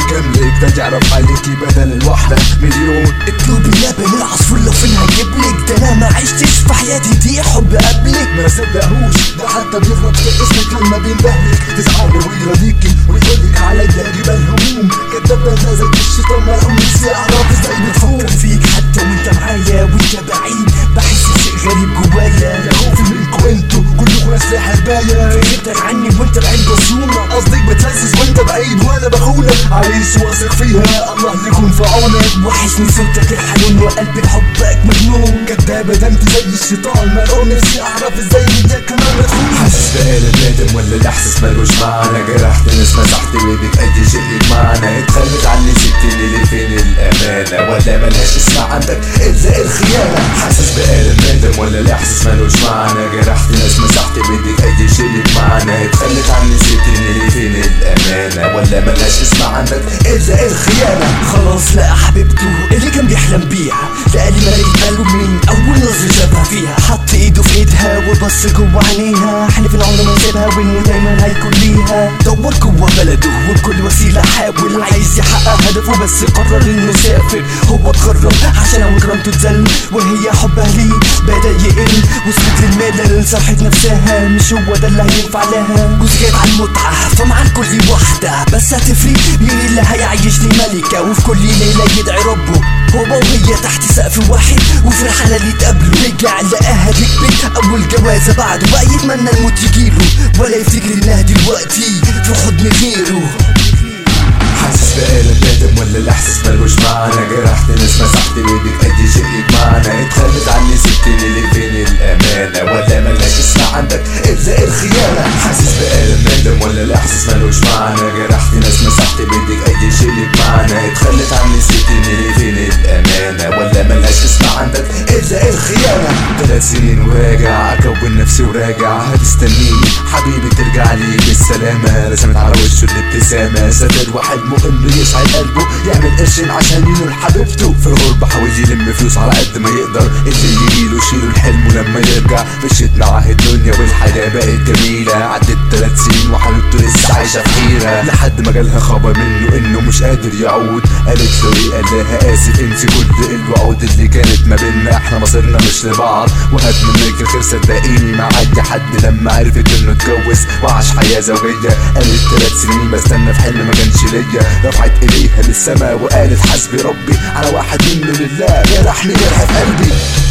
يجاملك ده يعرف عليكي بدل الواحدة مليون اطلب اللبن العصفور لو فين هجيبلك ده انا ما عشتش في حياتي دي حب قبلك ما صدقهوش ده حتى بيغلط في اسمك لما بينبهلك تزعلي ويرضيكي ويقولك عليا جبال هموم كداب ده زي الشيطان ملعون نفسي اعرف ازاي بتفوق بفكر فيك حتى وانت معايا وانت بعيد بحس بشيء غريب جوايا يا خوفي منكوا انتوا كلكوا ناس حرباية غيرتك عني وانت بعيد بصونة قصدك بتلزز وانت بعيد وانا بخونك عايش واثق فيها الله يكون في عونك وحشني صوتك الحنون وقلبي لحبك مجنون كدابة ده انت زي الشيطان ملعون نفسي اعرف ازاي انت كمان بتخون حاسس بقالب نادم ولا الاحساس ملوش معنى جرحت ناس مسحت بايدك اي شيء ليك معنى اتخلت عني سبتني ليه فين الامانة ولا ملهاش اسم عندك الا الخيانة حاسس بقالب نادم ولا الاحساس ملوش معنى جرحت ناس مسحت بايدك اي شيء ليك معنى اتخلت عني سبتني ليه فين الامانة ولا ملهاش اسم عندك الا الخيانة خلاص لقى حبيبته اللي كان بيحلم بيها لقى لي ملك قلبه من اول نظر شافها فيها حط ايده في ايدها وبص جوه عينيها حلف ان عمره ما يسيبها وانه دايما هيكون ليها دور جوه بلده وبكل وسيله حاول عايز يحقق هدفه بس قرر انه يسافر هو اتغرب عشان هو كرامته اتذل وهي حبها ليه بدا يقل وصلت للملل صرحت نفسها مش هو ده اللي هينفع لها جوز جايب على المتعه فمع الكل واحده بس هتفرق مين اللي هيعيشني ملكه وفي كل ليله يدعي ربه هو وهي تحت سقف واحد وفي الحالة اللي تقابله رجع لقاها بيت أول جوازة بعده بقى يتمنى الموت يجيله ولا يفتكر إنها دلوقتي في حضن غيره حاسس بقالب نادم ولا الاحساس ملوش معنى جرحت ناس مسحت بايدك اي شيء ليك معنى اتخلت عني سبتني ليه فين الامانه ولا ملهاش اسم عندك الا الخيانه حاسس بقالب نادم ولا الاحساس ملوش معنى جرحت ناس مسحت بايدك اي شيء ليك معنى اتخلت عني سبتني ليه فين الامانه ولا ملهاش اسم عندك الا الخيانه ثلاث سنين وراجع اكون نفسي وراجع هتستنيني حبيبي ترجع لي بالسلامه رسمت على وشه الابتسامه سافر وحلمه انه يسعد قلبه يعمل قرشين عشان ينول حبيبته في الغربه حاول يلم فلوس على قد ما يقدر اللي يجيله يشيله الحلم ولما يرجع مشيت معاه الدنيا والحياه بقت جميله عدت ثلاث سنين وحبيبته لسه عايشه في حيره لحد ما جالها خبر منه انه مش قادر يعود قالت له ايه قال لها اسف انت كل الوعود اللي كانت ما بينا احنا مصيرنا مش لبعض وهتمنى الخير صدقيني مع اي حد لما عرفت انه اتجوز وعاش حياه زوجيه قالت ثلاث سنين بستنى في حلم ما كانش ليا رفعت ايديها للسما وقالت حسبي ربي على واحد منه لله جرحني جرح في قلبي